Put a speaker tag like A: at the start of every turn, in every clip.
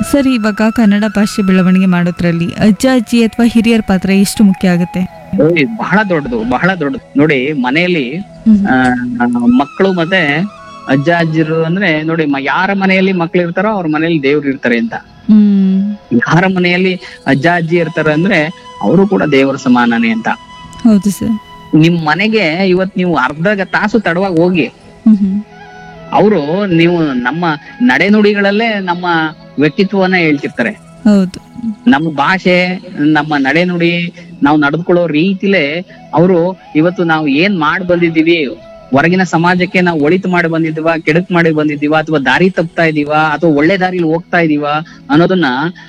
A: Sir ಇವಾಗ ಕನ್ನಡ ಭಾಷೆ ಬೆಳವಣಿಗೆ ಮಾಡೋದ್ರಲ್ಲಿ ಅಜ್ಜ ಅಜ್ಜಿ ಅಥವಾ ಹಿರಿಯರ ಪಾತ್ರ ಎಷ್ಟು ಮುಖ್ಯ ಆಗುತ್ತೆ
B: ಏ, ಬಹಳ ದೊಡ್ಡದು ಬಹಳ ದೊಡ್ಡದು ನೋಡಿ ಮನೆಯಲ್ಲಿ
A: ಹ್ಮ್.
B: ಆ, ಮಕ್ಕಳು ಮತ್ತೆ ಅಜ್ಜ ಅಜ್ಜಿರು ಅಂದ್ರೆ ನೋಡಿ ಮ- ಯಾರ ಮನೆಯಲ್ಲಿ ಮಕ್ಳು ಇರ್ತಾರೋ ಅವ್ರ ಮನೆಯಲ್ಲಿ ದೇವ್ರು ಇರ್ತಾರೆ ಅಂತ
A: ಹ್ಮ್
B: ಯಾರ ಮನೆಯಲ್ಲಿ ಅಜ್ಜ ಅಜ್ಜಿ ಇರ್ತಾರೆ ಅಂದ್ರೆ ಅವರು ಕೂಡ ದೇವರ ಸಮಾನನೇ ಅಂತ
A: ಹೌದು ಸರ್
B: ನಿಮ್ ಮನೆಗೆ ಇವತ್ ನೀವು ಅರ್ಧ ತಾಸು ತಡವಾಗಿ ಹೋಗಿ
A: ಹ್ಮ್ ಹ್ಮ್
B: ಅವರು ನೀವು ನಮ್ಮ ನಡೆನುಡಿಗಳಲ್ಲೇ ನಮ್ಮ ವ್ಯಕ್ತಿತ್ವವನ್ನ ಹೇಳ್ತಿರ್ತಾರೆ
A: ಹೌದು
B: ನಮ್ಮ ಭಾಷೆ ನಮ್ಮ ನಡೆನುಡಿ ನಾವು ನಡೆದುಕೊಳ್ಳೋ ರೀತಿಲೇ ಅವರು ಇವತ್ತು ನಾವು ಏನ್ ಮಾಡಿ ಬಂದಿದೀವಿ ಹೊರಗಿನ ಸಮಾಜಕ್ಕೆ ನಾವು ಒಳಿತು ಮಾಡಿ ಬಂದಿದ್ದೀವ ಕೆಡುಕ್ ಮಾಡಿ ಬಂದಿದ್ದೀವ ಅಥವಾ ದಾರಿ ತಪ್ತಾ ಇದೀವ ಅಥವಾ ಒಳ್ಳೆ ದಾರಿಲಿ ಹೋಗ್ತಾ ಇದೀವ ಅನ್ನೋದನ್ನ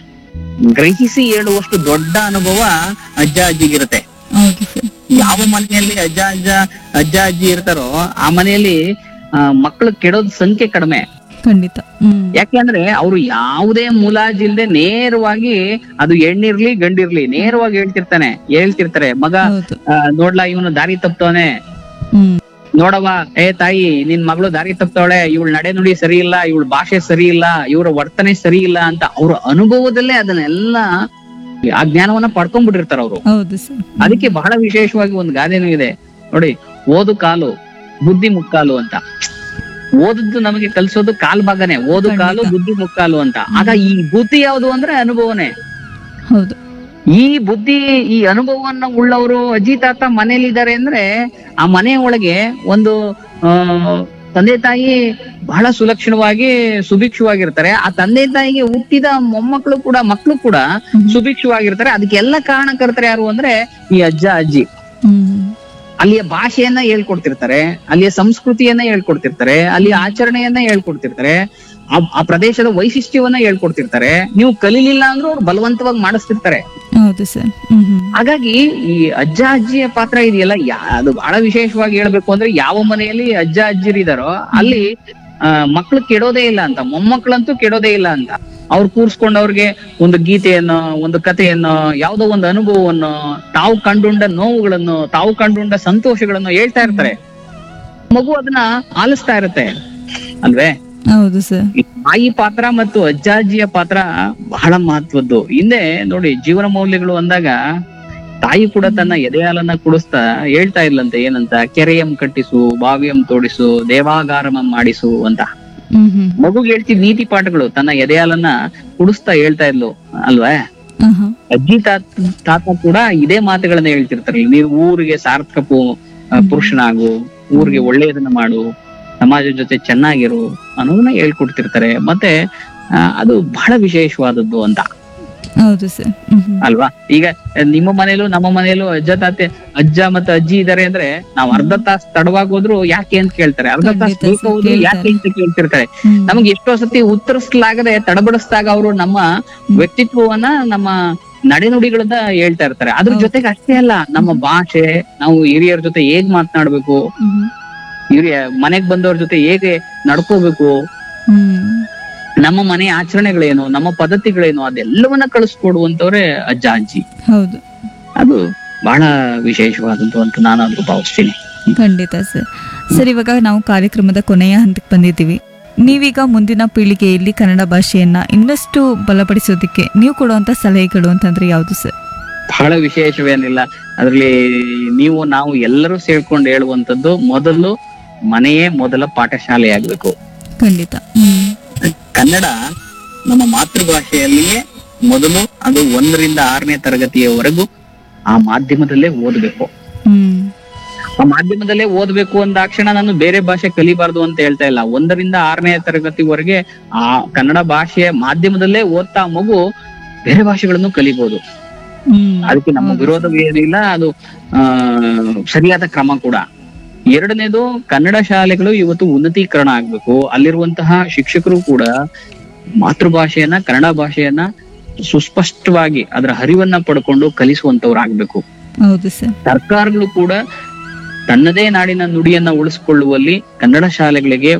B: ಗ್ರಹಿಸಿ ಹೇಳುವಷ್ಟು ದೊಡ್ಡ ಅನುಭವ ಅಜ್ಜ ಅಜ್ಜಿಗಿರುತ್ತೆ
A: ಹೌದು ಸರ್
B: ಯಾವ ಮನೆಯಲ್ಲಿ ಅಜ್ಜ ಅಜ್ಜ ಅಜ್ಜ ಅಜ್ಜಿ ಇರ್ತಾರೋ ಆ ಮನೆಯಲ್ಲಿ ಆ, ಮಕ್ಕಳು ಕೆಡೋದ್ ಸಂಖ್ಯೆ ಕಡಿಮೆ
A: ಖಂಡಿತ ಹ್ಮ್
B: ಯಾಕೆಂದ್ರೆ ಅವರು ಯಾವುದೇ ಮುಲಾಜಿಲ್ದೆ ನೇರವಾಗಿ ಅದು ಹೆಣ್ಣಿರ್ಲಿ ಗಂಡಿರ್ಲಿ ನೇರವಾಗಿ ಹೇಳ್ತಿರ್ತಾನೆ ಹೇಳ್ತಿರ್ತಾರೆ ಮಗ
A: ಹೌದು
B: ಆ, ನೋಡ್ಲಾ ಇವನು ದಾರಿ ತಪ್ತವನೆ
A: ಹ್ಮ್
B: ನೋಡವ್ವ ಏ ತಾಯಿ ನಿನ್ ಮಗಳು ದಾರಿ ತಪ್ತವಳೆ ಇವಳ ನಡೆ ನುಡಿ ಸರಿ ಇಲ್ಲ ಇವಳ ಭಾಷೆ ಸರಿ ಇಲ್ಲ ಇವರ ವರ್ತನೆ ಸರಿ ಇಲ್ಲ ಅಂತ ಅವ್ರ ಅನುಭವದಲ್ಲೇ ಅದನ್ನೆಲ್ಲ ಆ ಜ್ಞಾನವನ್ನ ಪಡ್ಕೊಂಡ್ಬಿಟ್ಟಿರ್ತಾರ ಅವರು
A: ಹೌದು ಸರ್
B: ಅದಕ್ಕೆ ಬಹಳ ವಿಶೇಷವಾಗಿ ಒಂದು ಗಾದೆನೂ ಇದೆ ನೋಡಿ ಓದು ಕಾಲು ಬುದ್ಧಿ ಮುಕ್ಕಾಲು ಅಂತ ಓದದ್ದು ನಮಗೆ ಕಲ್ಸೋದು ಕಾಲ್ ಭಾಗನೇ ಓದು ಕಾಲು
A: ಖಂಡಿತ.
B: ಬುದ್ಧಿ ಮುಕ್ಕಾಲು ಅಂತ ಆಗ ಈ ಬುದ್ಧಿ ಯಾವುದು ಅಂದ್ರೆ ಅನುಭವನೇ
A: ಹೌದು
B: ಈ ಬುದ್ಧಿ ಈ ಅನುಭವವನ್ನ ಉಳ್ಳವರು ಅಜ್ಜಿ ತಾತ ಮನೇಲಿದ್ದಾರೆ ಅಂದ್ರೆ ಆ ಮನೆ ಒಳಗೆ ಒಂದು ಆ ತಂದೆ ತಾಯಿ ಬಹಳ ಸುಲಕ್ಷಣವಾಗಿ ಸುಭಿಕ್ಷವಾಗಿರ್ತಾರೆ ಆ ತಂದೆ ತಾಯಿಗೆ ಹುಟ್ಟಿದ ಮೊಮ್ಮಕ್ಕಳು ಕೂಡ ಮಕ್ಕಳು ಕೂಡ
A: ಹ್ಮ್.
B: ಸುಭಿಕ್ಷವಾಗಿರ್ತಾರೆ ಅದಕ್ಕೆಲ್ಲ ಕಾರಣಕರ್ತರು ಯಾರು ಅಂದ್ರೆ ಈ ಅಜ್ಜ ಅಜ್ಜಿ
A: ಹ್ಮ್
B: ಅಲ್ಲಿಯ ಭಾಷೆಯನ್ನ ಹೇಳ್ಕೊಡ್ತಿರ್ತಾರೆ ಅಲ್ಲಿಯ ಸಂಸ್ಕೃತಿಯನ್ನ ಹೇಳ್ಕೊಡ್ತಿರ್ತಾರೆ ಅಲ್ಲಿಯ ಆಚರಣೆಯನ್ನ ಹೇಳ್ಕೊಡ್ತಿರ್ತಾರೆ ಆ ಆ ಪ್ರದೇಶದ ವೈಶಿಷ್ಟ್ಯವನ್ನ ಹೇಳ್ಕೊಡ್ತಿರ್ತಾರೆ ನೀವು ಕಲೀಲಿಲ್ಲ ಅಂದ್ರೂ ಅವ್ರು ಬಲವಂತವಾಗಿ ಮಾಡಿಸ್ತಿರ್ತಾರೆ
A: ಹೌದು ಸರ್ ಹ್ಮ್ ಹ್ಮ್
B: ಹಾಗಾಗಿ ಈ ಅಜ್ಜ ಅಜ್ಜಿಯ ಪಾತ್ರ ಇದೆಯಲ್ಲ ಯಾ- ಅದು ಬಹಳ ವಿಶೇಷವಾಗಿ ಹೇಳ್ಬೇಕು ಅಂದ್ರೆ ಯಾವ ಮನೆಯಲ್ಲಿ ಅಜ್ಜ ಅಜ್ಜಿರಿದಾರೋ ಅಲ್ಲಿ ಆ, ಮಕ್ಳು ಕೆಡೋದೇ ಇಲ್ಲ ಅಂತ ಮೊಮ್ಮಕ್ಳಂತೂ ಕೆಡೋದೇ ಇಲ್ಲ ಅಂತ ಅವ್ರು ಕೂರ್ಸ್ಕೊಂಡು ಅವ್ರಿಗೆ ಒಂದು ಗೀತೆಯನ್ನು ಒಂದು ಕಥೆಯನ್ನು ಯಾವುದೋ ಒಂದು ಅನುಭವವನ್ನು ತಾವು ಕಂಡುಂಡ ನೋವುಗಳನ್ನು ತಾವು ಕಂಡುಂಡ ಸಂತೋಷಗಳನ್ನು ಹೇಳ್ತಾ ಇರ್ತಾರೆ ಮಗು ಅದನ್ನ ಆಲಿಸ್ತಾ ಇರುತ್ತೆ ಅಲ್ವೇ
A: ಹೌದು ಸರ್
B: ಈ ತಾಯಿ ಪಾತ್ರ ಮತ್ತು ಅಜ್ಜಾಜಿಯ ಪಾತ್ರ ಬಹಳ ಮಹತ್ವದ್ದು ಹಿಂದೆ ನೋಡಿ ಜೀವನ ಮೌಲ್ಯಗಳು ಅಂದಾಗ ತಾಯಿ ಕೂಡ ತನ್ನ ಎದೆಹಾಲನ್ನ ಕುಡಿಸ್ತಾ ಹೇಳ್ತಾ ಇರ್ಲಂತೆ ಏನಂತ ಕೆರೆಯಂ ಕಟ್ಟಿಸು ಬಾವಿಯಂ ತೋಡಿಸು ದೇವಾಗಾರಮಂ ಮಾಡಿಸು ಅಂತ
A: ಹ್ಮ್ ಹ್ಮ್
B: ಮಗುಗೆ ಹೇಳ್ತಿದ್ ನೀತಿ ಪಾಠಗಳು ತನ್ನ ಎದೆಹಾಲನ್ನ ಕುಡಿಸ್ತಾ ಹೇಳ್ತಾ ಇದ್ಲು ಅಲ್ವಾ
A: ಆಹಾ.
B: ಅಜ್ಜಿ ತಾತ ತಾತ ಕೂಡ ಇದೇ ಮಾತುಗಳನ್ನ ಹೇಳ್ತಿರ್ತಾರೆ ನೀವು ಊರಿಗೆ ಸಾರ್ಥಕ ಪು- ಆ, ಪುರುಷನಾಗು ಊರಿಗೆ ಒಳ್ಳೆಯದನ್ನ ಮಾಡು ಸಮಾಜದ ಜೊತೆ ಚೆನ್ನಾಗಿರು ಅನ್ನೋದನ್ನ ಹೇಳ್ಕೊಡ್ತಿರ್ತಾರೆ ಮತ್ತೆ ಆ, ಅದು ಬಹಳ ವಿಶೇಷವಾದದ್ದು ಅಂತ
A: ಹೌದು ಸರ್ ಹ್ಮ್ ಹ್ಮ್
B: ಅಲ್ವಾ ಈಗ ನಿಮ್ಮ ಮನೇಲೂ ನಮ್ಮ ಮನೇಲೂ ಅಜ್ಜ ತಾತೆ ಅಜ್ಜ ಮತ್ತೆ ಅಜ್ಜಿ ಇದಾರೆ ಅಂದ್ರೆ ನಾವ್ ಅರ್ಧ ತಾಸ್ ತಡವಾಗಿ ಹೋದ್ರು ಯಾಕೆ ಅಂತ ಕೇಳ್ತಾರೆ ಅರ್ಧ ತಾಸ್
A: ಖಂಡಿತ
B: ಬೇಕು
A: ಸರ್,
B: ಹೋದ್ರು
A: ಕೇಳ್ತಾರೆ.
B: ಯಾಕೆ ಅಂತ ಕೇಳ್ತಿರ್ತಾರೆ
A: ಹ್ಮ್.
B: ನಮ್ಗೆ ಎಷ್ಟೋ ಸತಿ ಉತ್ತರಿಸಲಾಗದೆ ತಡಬಡಿಸಿದಾಗ ಅವರು ನಮ್ಮ ವ್ಯಕ್ತಿತ್ವವನ್ನ ನಮ್ಮ ನಡೆನುಡಿಗಳನ್ನ ಹೇಳ್ತಾ ಇರ್ತಾರೆ ಅದ್ರ
A: ಹೌದು.
B: ಜೊತೆಗೆ ಅಷ್ಟೇ ಅಲ್ಲ ನಮ್ಮ ಭಾಷೆ ನಾವು ಹಿರಿಯರ ಜೊತೆ ಹೇಗ್ ಮಾತನಾಡ್ಬೇಕು
A: ಹ್ಮ್ ಹ್ಮ್.
B: ಹಿರಿಯ ಮನೆಗ್ ಬಂದವ್ರ ಜೊತೆ ಹೇಗೆ ನಡ್ಕೋಬೇಕು
A: ಹ್ಮ್
B: ನಮ್ಮ ಮನೆ ಆಚರಣೆಗಳೇನು ನಮ್ಮ ಪದ್ಧತಿಗಳೇನು ಅದೆಲ್ಲವನ್ನ ಕಳಿಸ್ಕೊಡುವಂತವ್ರೆ ಅಜ್ಜ ಅಜ್ಜಿ
A: ಹೌದು
B: ಅದು ಬಹಳ ವಿಶೇಷವಾದದ್ದು ಅಂತ ನಾನು ಅದಕ್ಕೆ ಭಾವಿಸ್ತೀನಿ
A: ಖಂಡಿತ ಸರ್ ಸರ್ ಇವಾಗ ನಾವು ಕಾರ್ಯಕ್ರಮದ ಕೊನೆಯ ಹಂತಕ್ಕೆ ಬಂದಿದ್ದೀವಿ ನೀವೀಗ ಮುಂದಿನ ಪೀಳಿಗೆಯಲ್ಲಿ ಕನ್ನಡ ಭಾಷೆಯನ್ನ ಇನ್ನಷ್ಟು ಬಲಪಡಿಸೋದಕ್ಕೆ ನೀವು ಕೊಡುವಂತ ಸಲಹೆಗಳು ಅಂತಂದ್ರೆ ಯಾವುದು ಸರ್
B: ಬಹಳ ವಿಶೇಷವೇನಿಲ್ಲ ಅದ್ರಲ್ಲಿ ನೀವು ನಾವು ಎಲ್ಲರೂ ಸೇರ್ಕೊಂಡು ಹೇಳುವಂತದ್ದು ಮೊದಲು ಮನೆಯೇ ಮೊದಲ ಪಾಠಶಾಲೆ ಆಗ್ಬೇಕು
A: ಖಂಡಿತ ಹ್ಮ್
B: ಕನ್ನಡ ನಮ್ಮ ಮಾತೃಭಾಷೆಯಲ್ಲಿಯೇ ಮೊದಲು ಅದು ಒಂದರಿಂದ ಆರನೇ ತರಗತಿಯವರೆಗೂ ಆ ಮಾಧ್ಯಮದಲ್ಲೇ ಓದಬೇಕು
A: ಹ್ಮ್
B: ಆ ಮಾಧ್ಯಮದಲ್ಲೇ ಓದ್ಬೇಕು ಅಂದಾಕ್ಷಣ ನಾನು ಬೇರೆ ಭಾಷೆ ಕಲಿಬಾರ್ದು ಅಂತ ಹೇಳ್ತಾ ಇಲ್ಲ ಒಂದರಿಂದ ಆರನೇ ತರಗತಿವರೆಗೆ ಆ ಕನ್ನಡ ಭಾಷೆಯ ಮಾಧ್ಯಮದಲ್ಲೇ ಓದ್ತಾ ಮಗು ಬೇರೆ ಭಾಷೆಗಳನ್ನು ಕಲಿಬಹುದು
A: ಹ್ಮ್
B: ಅದಕ್ಕೆ ನಮ್ಮ
A: ಹೌದು
B: ವಿರೋಧವೇನಿಲ್ಲ ಅದು ಆ ಸರಿಯಾದ ಕ್ರಮ ಕೂಡ ಎರಡನೇದು ಕನ್ನಡ ಶಾಲೆಗಳು ಇವತ್ತು ಉನ್ನತೀಕರಣ ಆಗ್ಬೇಕು ಅಲ್ಲಿರುವಂತಹ ಶಿಕ್ಷಕರು ಕೂಡ ಮಾತೃಭಾಷೆಯನ್ನ ಕನ್ನಡ ಭಾಷೆಯನ್ನ ಸುಸ್ಪಷ್ಟವಾಗಿ ಅದರ ಹರಿವನ್ನ ಪಡ್ಕೊಂಡು ಕಲಿಸುವಂತವ್ರಾಗ್ಬೇಕು
A: ಹೌದು ಸರ್
B: ಸರ್ಕಾರಗಳು ಕೂಡ ತನ್ನದೇ ನಾಡಿನ ನುಡಿಯನ್ನ ಉಳಿಸಿಕೊಳ್ಳುವಲ್ಲಿ ಕನ್ನಡ ಶಾಲೆಗಳಿಗೆ